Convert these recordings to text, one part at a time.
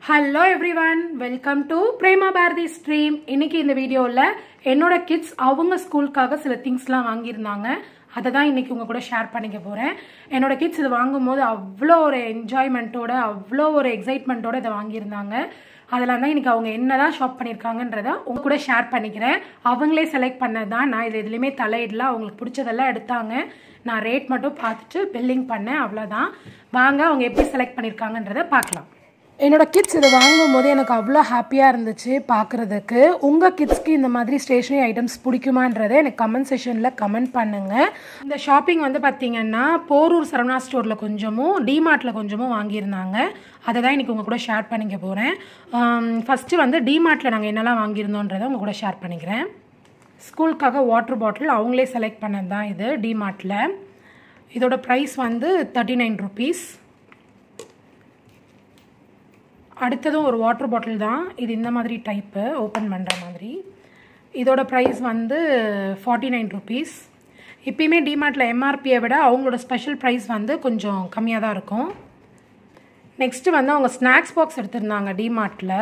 hello everyone welcome to Prema Bharathi stream இன்னைக்கு இந்த வீடியோவில் என்னோட கிட்ஸ் அவங்க ஸ்கூலுக்காக சில திங்ஸ்லாம் வாங்கியிருந்தாங்க அதை தான் இன்னைக்கு உங்க கூட ஷேர் பண்ணிக்க போகிறேன் என்னோட கிட்ஸ் இது வாங்கும்போது அவ்வளோ ஒரு என்ஜாய்மெண்ட்டோட அவ்வளோ ஒரு எக்ஸைட்மெண்ட்டோட இதை வாங்கியிருந்தாங்க அதெல்லாம் தான் இன்னைக்கு அவங்க என்னதான் ஷாப் பண்ணியிருக்காங்கன்றத உங்க கூட ஷேர் பண்ணிக்கிறேன் அவங்களே செலக்ட் பண்ணது தான் நான் இது எதுலேயுமே தலையிடல அவங்களுக்கு பிடிச்சதெல்லாம் எடுத்தாங்க நான் ரேட் மட்டும் பார்த்துட்டு பில்லிங் பண்ணேன் அவ்வளோதான் வாங்க அவங்க எப்படி செலக்ட் பண்ணியிருக்காங்கன்றத பார்க்கலாம் என்னோட கிட்ஸ் இதை வாங்கும்போது எனக்கு அவ்வளோ ஹாப்பியாக இருந்துச்சு பார்க்குறதுக்கு உங்கள் கிட்ஸ்க்கு இந்த மாதிரி ஸ்டேஷ்னரி ஐட்டம்ஸ் பிடிக்குமான்றதை எனக்கு கமெண்ட் செஷனில் கமெண்ட் பண்ணுங்கள் இந்த ஷாப்பிங் வந்து பார்த்தீங்கன்னா போரூர் சரவணா ஸ்டோரில் கொஞ்சமும் டிமார்ட்டில் கொஞ்சமும் வாங்கியிருந்தாங்க அதை தான் இன்றைக்கி உங்கள் கூட ஷேர் பண்ணிக்க போகிறேன் ஃபஸ்ட்டு வந்து டிமார்ட்டில் நாங்கள் என்னெல்லாம் வாங்கியிருந்தோன்றதை உங்கள் கூட ஷேர் பண்ணிக்கிறேன் ஸ்கூலுக்காக வாட்டர் பாட்டில் அவங்களே செலக்ட் பண்ணது தான் இது டிமார்ட்டில் இதோட ப்ரைஸ் வந்து தேர்ட்டி நைன் ருபீஸ் அடுத்ததும் ஒரு வாட்டர் பாட்டில் தான் இது இந்த மாதிரி டைப்பு ஓப்பன் பண்ணுற மாதிரி இதோட ப்ரைஸ் வந்து ஃபார்ட்டி நைன் ருபீஸ் இப்பயுமே டிமார்ட்டில் எம்ஆர்பியை விட அவங்களோட ஸ்பெஷல் ப்ரைஸ் வந்து கொஞ்சம் கம்மியாக தான் இருக்கும் நெக்ஸ்ட்டு வந்து அவங்க ஸ்நாக்ஸ் பாக்ஸ் எடுத்திருந்தாங்க டிமார்ட்டில்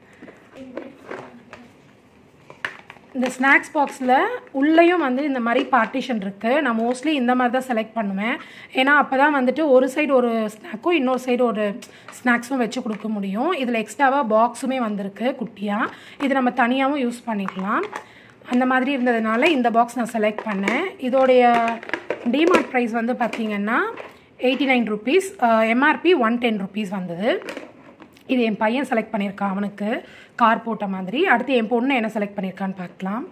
இந்த ஸ்நாக்ஸ் பாக்ஸில் உள்ளேயும் வந்து இந்த மாதிரி பார்ட்டிஷன் இருக்குது நான் மோஸ்ட்லி இந்த மாதிரி தான் செலக்ட் பண்ணுவேன் ஏன்னா அப்போ தான் வந்துட்டு ஒரு சைடு ஒரு ஸ்நாக்கும் இன்னொரு சைடு ஒரு ஸ்நாக்ஸும் வச்சு கொடுக்க முடியும் இதில் எக்ஸ்ட்ராவாக பாக்ஸுமே வந்திருக்கு குட்டியாக இது நம்ம தனியாகவும் யூஸ் பண்ணிக்கலாம் அந்த மாதிரி இருந்ததுனால இந்த பாக்ஸ் நான் செலக்ட் பண்ணேன் இதோடைய டிமார்ட் ப்ரைஸ் வந்து பார்த்திங்கன்னா eighty nine rupees MRP one ten rupees வந்தது இது என் பையன் செலக்ட் பண்ணியிருக்கான் அவனுக்கு கார் போட்ட மாதிரி அடுத்து என் பொண்ணு என்ன செலக்ட் பண்ணியிருக்கான்னு பார்க்கலாம்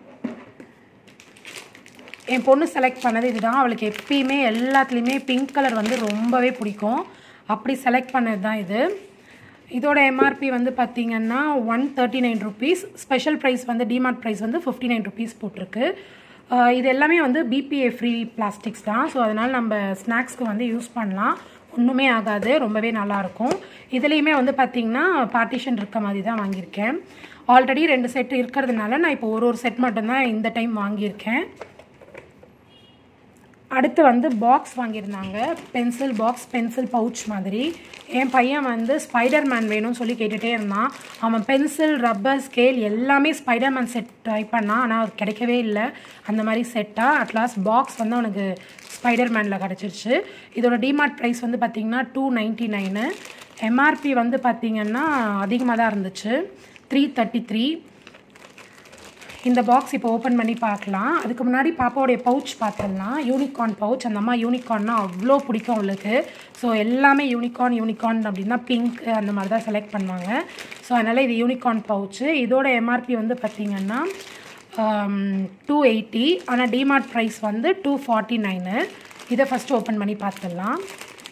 என் பொண்ணு செலக்ட் பண்ணது இதுதான் அவளுக்கு எப்பயுமே எல்லாத்துலேயுமே பிங்க் கலர் வந்து ரொம்பவே பிடிக்கும் அப்படி செலக்ட் பண்ணது தான் இது இதோட எம்ஆர்பி வந்து பார்த்திங்கன்னா one thirty nine rupees special price வந்து டிமார்ட் ப்ரைஸ் வந்து ஃபிஃப்டி நைன் ருபீஸ் போட்டிருக்கு இது எல்லாமே வந்து பிபிஏ ஃப்ரீ பிளாஸ்டிக்ஸ் தான் ஸோ அதனால் நம்ம ஸ்நாக்ஸ்க்கு வந்து யூஸ் பண்ணலாம் ஒன்றுமே ஆகாது ரொம்பவே நல்லாயிருக்கும் இதுலேயுமே வந்து பார்த்திங்கன்னா பார்ட்டிஷன் இருக்க மாதிரி தான் வாங்கியிருக்கேன் ஆல்ரெடி ரெண்டு செட் இருக்கிறதுனால நான் இப்போ ஒரு ஒரு செட் மட்டும்தான் இந்த டைம் வாங்கியிருக்கேன் அடுத்து வந்து பாக்ஸ் வாங்கியிருந்தாங்க பென்சில் பாக்ஸ் பென்சில் பவுச் மாதிரி என் பையன் வந்து ஸ்பைடர் மேன் வேணும்னு சொல்லி கேட்டுகிட்டே இருந்தான் அவன் பென்சில் ரப்பர் ஸ்கேல் எல்லாமே ஸ்பைடர் மேன் செட் ட்ரை பண்ணான் ஆனால் அது கிடைக்கவே இல்லை அந்த மாதிரி செட்டாக அட்லாஸ்ட் பாக்ஸ் வந்து அவனுக்கு ஸ்பைடர் மேனில் கிடச்சிருச்சு இதோட டிமார்ட் ப்ரைஸ் வந்து பார்த்திங்கன்னா டூ நைன்ட்டி நைனு எம்ஆர்பி வந்து பார்த்திங்கன்னா அதிகமாக தான் இருந்துச்சு த்ரீ தேர்ட்டி த்ரீ இந்த பாக்ஸ் இப்போ ஓப்பன் பண்ணி பார்க்கலாம் அதுக்கு முன்னாடி பாப்பாவுடைய பவுச் பார்த்துடலாம் யூனிகார்ன் பவுச் அந்த அம்மா யூனிகார்ன்னா அவ்வளோ பிடிக்கும் அவளுக்கு ஸோ எல்லாமே யூனிகார்ன் யூனிகார்ன் அப்படின்னா பிங்க் அந்த மாதிரி தான் செலக்ட் பண்ணுவாங்க ஸோ அதனால் இது யூனிகார்ன் பவுச்சு இதோட எம்ஆர்பி வந்து பார்த்திங்கன்னா டூ எயிட்டி ஆனால் டிமார்ட் ப்ரைஸ் வந்து டூ ஃபார்ட்டி நைனு இதை ஃபஸ்ட்டு ஓப்பன் பண்ணி பார்த்துடலாம்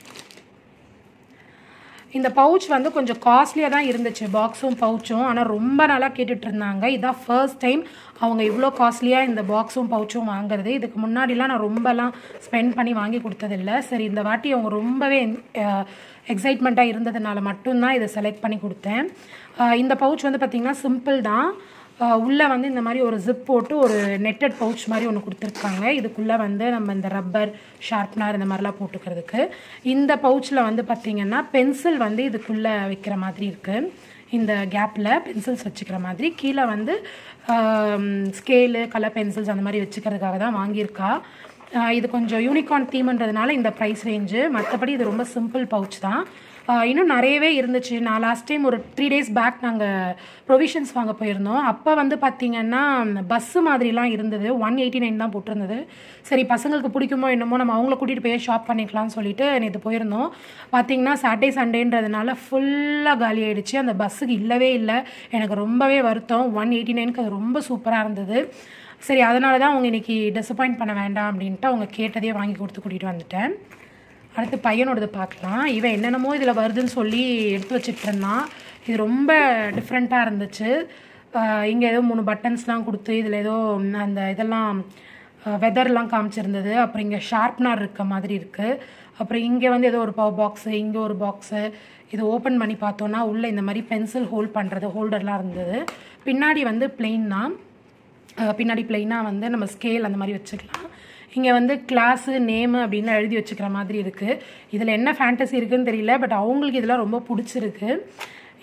இந்த பவுச் வந்து கொஞ்சம் காஸ்ட்லியாக தான் இருந்துச்சு பாக்ஸும் பவுச்சும் ஆனால் ரொம்ப நாளாக கேட்டுட்டு இருந்தாங்க இதான் ஃபர்ஸ்ட் டைம் அவங்க இவ்வளோ காஸ்ட்லியாக இந்த பாக்ஸும் பவுச்சும் வாங்குறது இதுக்கு முன்னாடிலாம் நான் ரொம்பலாம் ஸ்பெண்ட் பண்ணி வாங்கி கொடுத்ததில்ல சரி இந்த வாட்டி அவங்க ரொம்பவே எக்ஸைட்மெண்ட்டாக இருந்ததுனால மட்டும்தான் இதை செலக்ட் பண்ணி கொடுத்தேன் இந்த பவுச் வந்து பார்த்திங்கன்னா சிம்பிள் தான் உள்ளே வந்து இந்த மாதிரி ஒரு ஜிப் போட்டு ஒரு நெட்டட் பவுச் மாதிரி ஒன்று கொடுத்துருக்காங்க இதுக்குள்ளே வந்து நம்ம இந்த ரப்பர் ஷார்ப்னர் இந்த மாதிரிலாம் போட்டுக்கிறதுக்கு இந்த பவுச்சில் வந்து பார்த்திங்கன்னா பென்சில் வந்து இதுக்குள்ளே வைக்கிற மாதிரி இருக்குது இந்த கேப்பில் பென்சில்ஸ் வச்சுக்கிற மாதிரி கீழே வந்து ஸ்கேலு கலர் பென்சில்ஸ் அந்த மாதிரி வச்சுக்கிறதுக்காக தான் வாங்கியிருக்கா இது கொஞ்சம் யூனிகார்ன் தீம்ன்றதுனால இந்த ப்ரைஸ் ரேஞ்சு மற்றபடி இது ரொம்ப சிம்பிள் பவுச் தான் இன்னும் நிறையவே இருந்துச்சு நான் லாஸ்ட் டைம் ஒரு த்ரீ டேஸ் பேக் நாங்கள் ப்ரொவிஷன்ஸ் வாங்க போயிருந்தோம் அப்போ வந்து பார்த்திங்கன்னா பஸ்ஸு மாதிரிலாம் இருந்தது ஒன் எயிட்டி நைன் தான் போட்டிருந்தது சரி பசங்களுக்கு பிடிக்குமோ என்னமோ நம்ம அவங்கள கூட்டிகிட்டு போய் ஷாப் பண்ணிக்கலாம்னு சொல்லிட்டு நேற்று போயிருந்தோம் பார்த்தீங்கன்னா சாட்டர்டே சண்டேன்றதுனால ஃபுல்லாக காலி ஆகிடுச்சு அந்த பஸ்ஸுக்கு இல்லவே இல்லை எனக்கு ரொம்பவே வருத்தம் ஒன் எயிட்டி நைனுக்கு அது ரொம்ப சூப்பராக இருந்தது சரி அதனால தான் அவங்க இன்றைக்கி டிசப்பாயிண்ட் பண்ண வேண்டாம் அப்படின்ட்டு அவங்க கேட்டதே வாங்கி கொடுத்து கூட்டிகிட்டு வந்துட்டேன் அடுத்து பையனோடது பார்க்கலாம் இவன் என்னென்னமோ இதில் வருதுன்னு சொல்லி எடுத்து வச்சுட்டு இருந்தான் இது ரொம்ப டிஃப்ரெண்ட்டாக இருந்துச்சு இங்கே ஏதோ மூணு பட்டன்ஸ்லாம் கொடுத்து இதில் ஏதோ அந்த இதெல்லாம் வெதர்லாம் காமிச்சிருந்தது அப்புறம் இங்கே ஷார்ப்னர் இருக்க மாதிரி இருக்குது அப்புறம் இங்கே வந்து ஏதோ ஒரு பவர் பாக்ஸு இங்கே ஒரு பாக்ஸு இது ஓப்பன் பண்ணி பார்த்தோன்னா உள்ளே இந்த மாதிரி பென்சில் ஹோல்ட் பண்ணுறது ஹோல்டர்லாம் இருந்தது பின்னாடி வந்து பிளெயின் தான் பின்னாடி பிளெயினாக வந்து நம்ம ஸ்கேல் அந்த மாதிரி வச்சுக்கலாம் இங்கே வந்து கிளாஸு நேமு அப்படின்னு எழுதி வச்சுக்கிற மாதிரி இருக்குது இதில் என்ன ஃபேண்டசி இருக்குன்னு தெரியல பட் அவங்களுக்கு இதெல்லாம் ரொம்ப பிடிச்சிருக்கு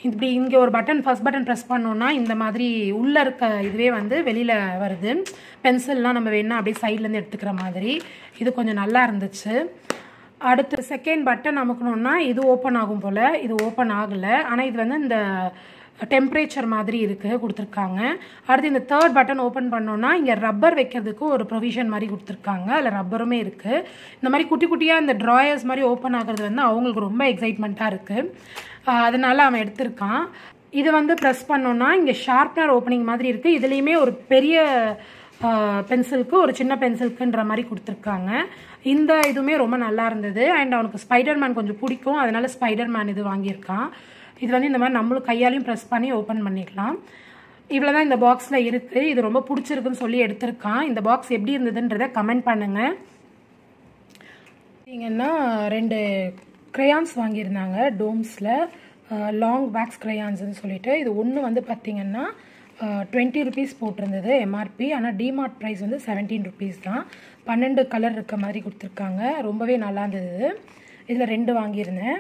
இப்படி இங்கே ஒரு பட்டன் ஃபர்ஸ்ட் பட்டன் ப்ரெஸ் பண்ணோன்னா இந்த மாதிரி உள்ளே இருக்க இதுவே வந்து வெளியில் வருது பென்சில்லாம் நம்ம வேணால் அப்படியே சைட்லேருந்து எடுத்துக்கிற மாதிரி இது கொஞ்சம் நல்லா இருந்துச்சு அடுத்து செகண்ட் பட்டன் அமுக்கணுன்னா இது ஓப்பன் ஆகும் போல் இது ஓப்பன் ஆகலை ஆனால் இது வந்து இந்த டெம்பரேச்சர் மாதிரி இருக்குது கொடுத்துருக்காங்க அடுத்து இந்த தேர்ட் பட்டன் ஓப்பன் பண்ணோன்னா இங்கே ரப்பர் வைக்கிறதுக்கு ஒரு ப்ரொவிஷன் மாதிரி கொடுத்துருக்காங்க அதில் ரப்பருமே இருக்குது இந்த மாதிரி குட்டி குட்டியாக இந்த ட்ராயர்ஸ் மாதிரி ஓப்பன் ஆகிறது வந்து அவங்களுக்கு ரொம்ப எக்ஸைட்மெண்ட்டாக இருக்குது அதனால அவன் எடுத்திருக்கான் இது வந்து ப்ரெஸ் பண்ணோன்னா இங்கே ஷார்ப்னர் ஓப்பனிங் மாதிரி இருக்குது இதுலேயுமே ஒரு பெரிய பென்சிலுக்கு ஒரு சின்ன பென்சிலுக்குன்ற மாதிரி கொடுத்துருக்காங்க இந்த இதுவுமே ரொம்ப நல்லா இருந்தது அண்ட் அவனுக்கு ஸ்பைடர்மேன் கொஞ்சம் பிடிக்கும் அதனால ஸ்பைடர்மேன் இது வாங்கியிருக்கான் இது வந்து இந்த மாதிரி நம்மளும் கையாலையும் ப்ரெஸ் பண்ணி ஓப்பன் பண்ணிக்கலாம் இவ்வளோ தான் இந்த பாக்ஸில் இருக்குது இது ரொம்ப பிடிச்சிருக்குன்னு சொல்லி எடுத்திருக்கான் இந்த பாக்ஸ் எப்படி இருந்ததுன்றதை கமெண்ட் பண்ணுங்கள் பார்த்தீங்கன்னா ரெண்டு க்ரையான்ஸ் வாங்கியிருந்தாங்க டோம்ஸில் லாங் வேக்ஸ் க்ரையான்ஸ்னு சொல்லிட்டு இது ஒன்று வந்து பார்த்திங்கன்னா டுவெண்ட்டி ருபீஸ் போட்டிருந்தது எம்ஆர்பி ஆனால் டிமார்ட் ப்ரைஸ் வந்து செவன்டீன் ருபீஸ் தான் பன்னெண்டு கலர் இருக்க மாதிரி கொடுத்துருக்காங்க ரொம்பவே நல்லா இருந்தது இதில் ரெண்டு வாங்கியிருந்தேன்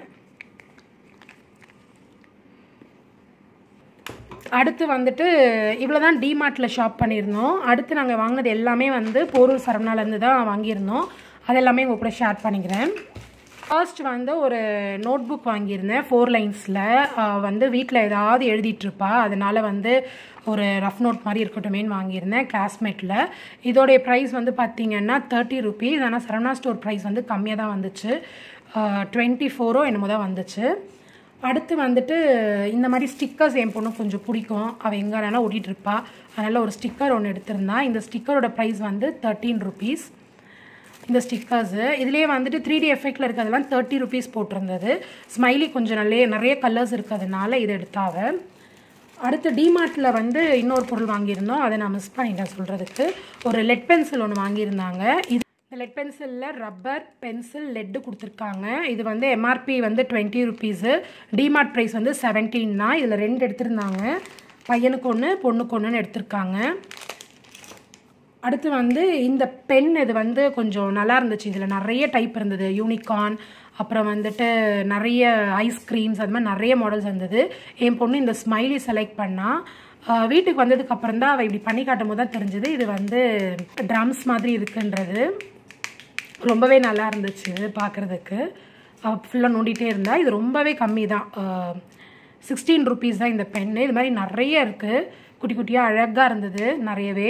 அடுத்து வந்துட்டு இவ்வளோ தான் டிமார்ட்டில் ஷாப் பண்ணியிருந்தோம் அடுத்து நாங்கள் வாங்கினது எல்லாமே வந்து போரூர் சரவணாலேருந்து தான் வாங்கியிருந்தோம் அது எல்லாமே உங்கள் கூட ஷேர் பண்ணிக்கிறேன் ஃபர்ஸ்ட் வந்து ஒரு நோட் புக் வாங்கியிருந்தேன் ஃபோர் லைன்ஸில் வந்து வீட்டில் ஏதாவது எழுதிட்டுருப்பா அதனால் வந்து ஒரு ரஃப் நோட் மாதிரி இருக்கட்டுமேன்னு வாங்கியிருந்தேன் கிளாஸ்மேட்டில் இதோடைய ப்ரைஸ் வந்து பார்த்திங்கன்னா தேர்ட்டி ருபீஸ் ஆனால் சரவணா ஸ்டோர் ப்ரைஸ் வந்து கம்மியாக தான் வந்துச்சு டுவெண்ட்டி ஃபோரோ என்னமோ தான் வந்துச்சு அடுத்து வந்துட்டு இந்த மாதிரி ஸ்டிக்கர்ஸ் என் பொண்ணு கொஞ்சம் பிடிக்கும் அவள் எங்கே வேணாலும் ஓட்டிகிட்டு இருப்பா அதனால் ஒரு ஸ்டிக்கர் ஒன்று எடுத்திருந்தா இந்த ஸ்டிக்கரோட ப்ரைஸ் வந்து தேர்ட்டீன் ருபீஸ் இந்த ஸ்டிக்கர்ஸு இதுலேயே வந்துட்டு த்ரீ டி எஃபெக்டில் இருக்கிறதெல்லாம் தேர்ட்டி ருபீஸ் போட்டிருந்தது ஸ்மைலி கொஞ்சம் நல்ல நிறைய கலர்ஸ் இருக்கிறதுனால இது எடுத்தாவ அடுத்து டிமார்ட்டில் வந்து இன்னொரு பொருள் வாங்கியிருந்தோம் அதை நான் மிஸ் பண்ணிட்டேன் சொல்கிறதுக்கு ஒரு லெட் பென்சில் ஒன்று வாங்கியிருந்தாங்க இது இந்த லெட் பென்சிலில் ரப்பர் பென்சில் லெட்டு கொடுத்துருக்காங்க இது வந்து எம்ஆர்பி வந்து டுவெண்ட்டி ருபீஸு டிமார்ட் ப்ரைஸ் வந்து செவன்டீன் தான் இதில் ரெண்டு எடுத்திருந்தாங்க பையனுக்கு ஒன்று பொண்ணுக்கு ஒன்றுன்னு எடுத்திருக்காங்க அடுத்து வந்து இந்த பென் இது வந்து கொஞ்சம் நல்லா இருந்துச்சு இதில் நிறைய டைப் இருந்தது யூனிகார்ன் அப்புறம் வந்துட்டு நிறைய ஐஸ்கிரீம்ஸ் அது மாதிரி நிறைய மாடல்ஸ் இருந்தது என் பொண்ணு இந்த ஸ்மைலி செலக்ட் பண்ணால் வீட்டுக்கு வந்ததுக்கு அப்புறம் தான் அவள் இப்படி பண்ணி காட்டும் போது தான் தெரிஞ்சது இது வந்து ட்ரம்ஸ் மாதிரி இருக்குன்றது ரொம்பவே நல்லா இருந்துச்சு பார்க்குறதுக்கு ஃபுல்லாக நோண்டிகிட்டே இருந்தா இது ரொம்பவே கம்மி தான் சிக்ஸ்டீன் ருபீஸ் தான் இந்த பென்னு இது மாதிரி நிறைய இருக்குது குட்டி குட்டியாக அழகாக இருந்தது நிறையவே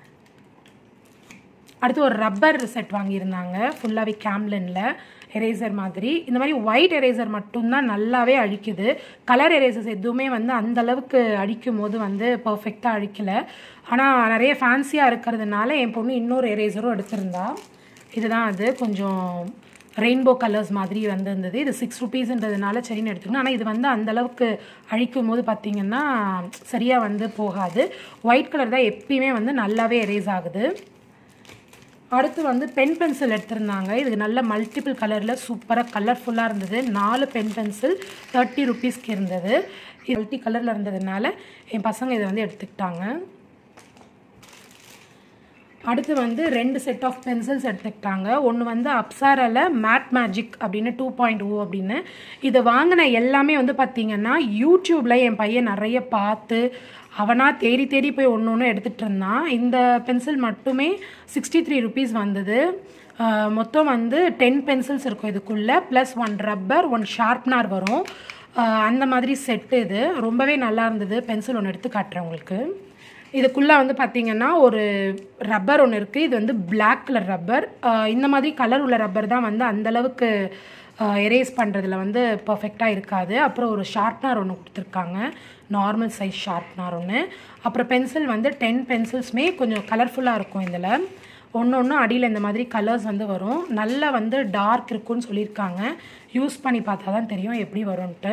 அடுத்து ஒரு ரப்பர் செட் வாங்கியிருந்தாங்க ஃபுல்லாகவே கேம்லினில் எரேசர் மாதிரி இந்த மாதிரி ஒயிட் எரேசர் மட்டும்தான் நல்லாவே அழிக்குது கலர் எரேசர்ஸ் எதுவுமே வந்து அந்த அளவுக்கு அழிக்கும் போது வந்து பர்ஃபெக்டாக அழிக்கல ஆனால் நிறைய ஃபேன்சியாக இருக்கிறதுனால என் பொண்ணு இன்னொரு எரேசரும் எடுத்திருந்தா இதுதான் அது கொஞ்சம் ரெயின்போ கலர்ஸ் மாதிரி வந்திருந்தது இது சிக்ஸ் ருபீஸ்ன்றதுனால சரின்னு எடுத்துக்கணும் ஆனால் இது வந்து அந்தளவுக்கு அழிக்கும் போது பார்த்திங்கன்னா சரியாக வந்து போகாது ஒயிட் கலர் தான் எப்பயுமே வந்து நல்லாவே எரேஸ் ஆகுது அடுத்து வந்து பென் பென்சில் எடுத்திருந்தாங்க இதுக்கு நல்ல மல்டிபிள் கலரில் சூப்பராக கலர்ஃபுல்லாக இருந்தது நாலு பென் பென்சில் தேர்ட்டி ருபீஸ்க்கு இருந்தது மல்டி கலரில் இருந்ததுனால என் பசங்க இதை வந்து எடுத்துக்கிட்டாங்க அடுத்து வந்து ரெண்டு செட் ஆஃப் பென்சில்ஸ் எடுத்துக்கிட்டாங்க ஒன்று வந்து அப்சாரால மேட் மேஜிக் அப்படின்னு டூ பாயிண்ட் ஓ அப்படின்னு இதை வாங்கின எல்லாமே வந்து பார்த்திங்கன்னா யூடியூப்பில் என் பையன் நிறைய பார்த்து அவனாக தேடி தேடி போய் ஒன்று ஒன்று எடுத்துகிட்டு இருந்தான் இந்த பென்சில் மட்டுமே சிக்ஸ்டி த்ரீ ருபீஸ் வந்தது மொத்தம் வந்து டென் பென்சில்ஸ் இருக்கும் இதுக்குள்ளே plus one rubber one sharpener வரும் அந்த மாதிரி செட்டு இது ரொம்பவே நல்லா இருந்தது பென்சில் ஒன்று எடுத்து காட்டுறேன் உங்களுக்கு இதுக்குள்ளே வந்து பார்த்திங்கன்னா ஒரு ரப்பர் ஒன்று இருக்குது இது வந்து பிளாக் கலர் ரப்பர் இந்த மாதிரி கலர் உள்ள ரப்பர் தான் வந்து அந்தளவுக்கு எரேஸ் பண்ணுறதுல வந்து பர்ஃபெக்டாக இருக்காது அப்புறம் ஒரு ஷார்ப்னர் ஒன்று கொடுத்துருக்காங்க நார்மல் சைஸ் ஷார்ப்னர் ஒன்று அப்புறம் பென்சில் வந்து டென் பென்சில்ஸுமே கொஞ்சம் கலர்ஃபுல்லாக இருக்கும் இதில் ஒன்று ஒன்று அடியில் இந்த மாதிரி கலர்ஸ் வந்து வரும் நல்லா வந்து டார்க் இருக்குன்னு சொல்லியிருக்காங்க யூஸ் பண்ணி பார்த்தா தான் தெரியும் எப்படி வரும்ன்ட்டு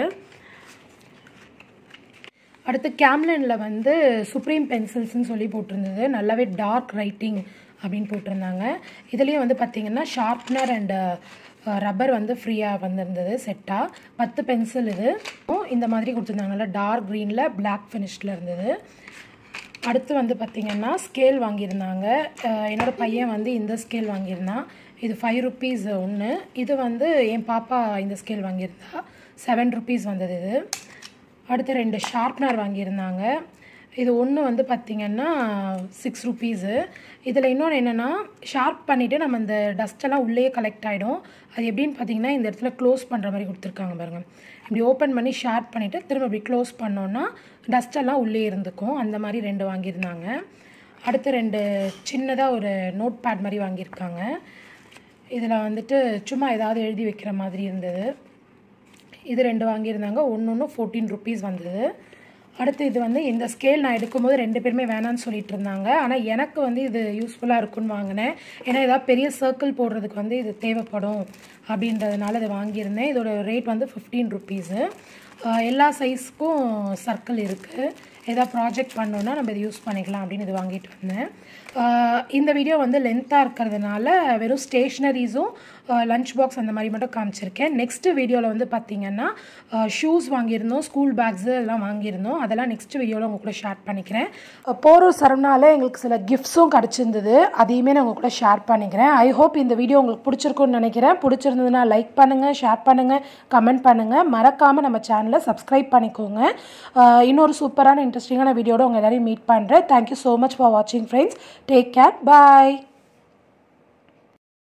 அடுத்து கேம்லனில் வந்து சுப்ரீம் பென்சில்ஸ்னு சொல்லி போட்டிருந்தது நல்லாவே டார்க் ரைட்டிங் அப்படின்னு போட்டிருந்தாங்க இதுலேயும் வந்து பார்த்திங்கன்னா ஷார்ப்னர் அண்டு ரப்பர் வந்து ஃப்ரீயாக வந்திருந்தது செட்டாக பத்து பென்சில் இது இந்த மாதிரி கொடுத்துருந்தாங்க நல்லா டார்க் க்ரீனில் பிளாக் ஃபினிஷில் இருந்தது அடுத்து வந்து பார்த்திங்கன்னா ஸ்கேல் வாங்கியிருந்தாங்க என்னோடய பையன் வந்து இந்த ஸ்கேல் வாங்கியிருந்தான் இது ஃபைவ் ருப்பீஸ் ஒன்று இது வந்து என் பாப்பா இந்த ஸ்கேல் வாங்கியிருந்தா செவன் ருப்பீஸ் வந்தது இது அடுத்து ரெண்டு ஷார்ப்னர் வாங்கியிருந்தாங்க இது ஒன்று வந்து பார்த்திங்கன்னா சிக்ஸ் ருபீஸு இதில் இன்னொன்று என்னென்னா ஷார்ப் பண்ணிவிட்டு நம்ம இந்த டஸ்ட்டெல்லாம் உள்ளே கலெக்ட் ஆகிடும் அது எப்படின்னு பார்த்தீங்கன்னா இந்த இடத்துல க்ளோஸ் பண்ணுற மாதிரி கொடுத்துருக்காங்க பாருங்கள் இப்படி ஓப்பன் பண்ணி ஷார்ப் பண்ணிவிட்டு திரும்ப இப்படி க்ளோஸ் பண்ணோன்னா டஸ்ட்டெல்லாம் உள்ளே இருந்துக்கும் அந்த மாதிரி ரெண்டு வாங்கியிருந்தாங்க அடுத்து ரெண்டு சின்னதாக ஒரு நோட் பேட் மாதிரி வாங்கியிருக்காங்க இதில் வந்துட்டு சும்மா ஏதாவது எழுதி வைக்கிற மாதிரி இருந்தது இது ரெண்டு வாங்கியிருந்தாங்க ஒன்று ஒன்று ஃபோர்டீன் ருபீஸ் வந்தது அடுத்து இது வந்து இந்த ஸ்கேல் நான் எடுக்கும்போது ரெண்டு பேருமே வேணான்னு சொல்லிட்டு இருந்தாங்க ஆனால் எனக்கு வந்து இது யூஸ்ஃபுல்லாக இருக்குன்னு வாங்கினேன் ஏன்னா ஏதாவது பெரிய சர்க்கிள் போடுறதுக்கு வந்து இது தேவைப்படும் அப்படின்றதுனால இதை வாங்கியிருந்தேன் இதோட ரேட் வந்து ஃபிஃப்டீன் ருபீஸு எல்லா சைஸ்க்கும் சர்க்கிள் இருக்குது ஏதாவது ப்ராஜெக்ட் பண்ணோன்னா நம்ம இதை யூஸ் பண்ணிக்கலாம் அப்படின்னு இது வாங்கிட்டு வந்தேன் இந்த வீடியோ வந்து லென்த்தாக இருக்கிறதுனால வெறும் ஸ்டேஷ்னரிஸும் லஞ்ச் பாக்ஸ் அந்த மாதிரி மட்டும் காமிச்சிருக்கேன் நெக்ஸ்ட் வீடியோவில் வந்து பார்த்திங்கன்னா ஷூஸ் வாங்கியிருந்தோம் ஸ்கூல் பேக்ஸு எல்லாம் வாங்கியிருந்தோம் அதெல்லாம் நெக்ஸ்ட் வீடியோவில் உங்கள் கூட ஷேர் பண்ணிக்கிறேன் போரூர் சரவணால எங்களுக்கு சில கிஃப்ட்ஸும் கிடச்சிருந்தது அதையுமே நான் உங்கள் கூட ஷேர் பண்ணிக்கிறேன் ஐ ஹோப் இந்த வீடியோ உங்களுக்கு பிடிச்சிருக்குன்னு நினைக்கிறேன் பிடிச்சிருந்ததுன்னா லைக் பண்ணுங்கள் ஷேர் பண்ணுங்கள் கமெண்ட் பண்ணுங்கள் மறக்காமல் நம்ம சேனலை சப்ஸ்கிரைப் பண்ணிக்கோங்க இன்னொரு சூப்பரான இன்ட்ரெஸ்டிங்கான வீடியோட உங்கள் எல்லாரையும் மீட் பண்ணுறேன் தேங்க்யூ ஸோ மச் ஃபார் வாட்சிங் ஃப்ரெண்ட்ஸ் டேக் கேர் பாய்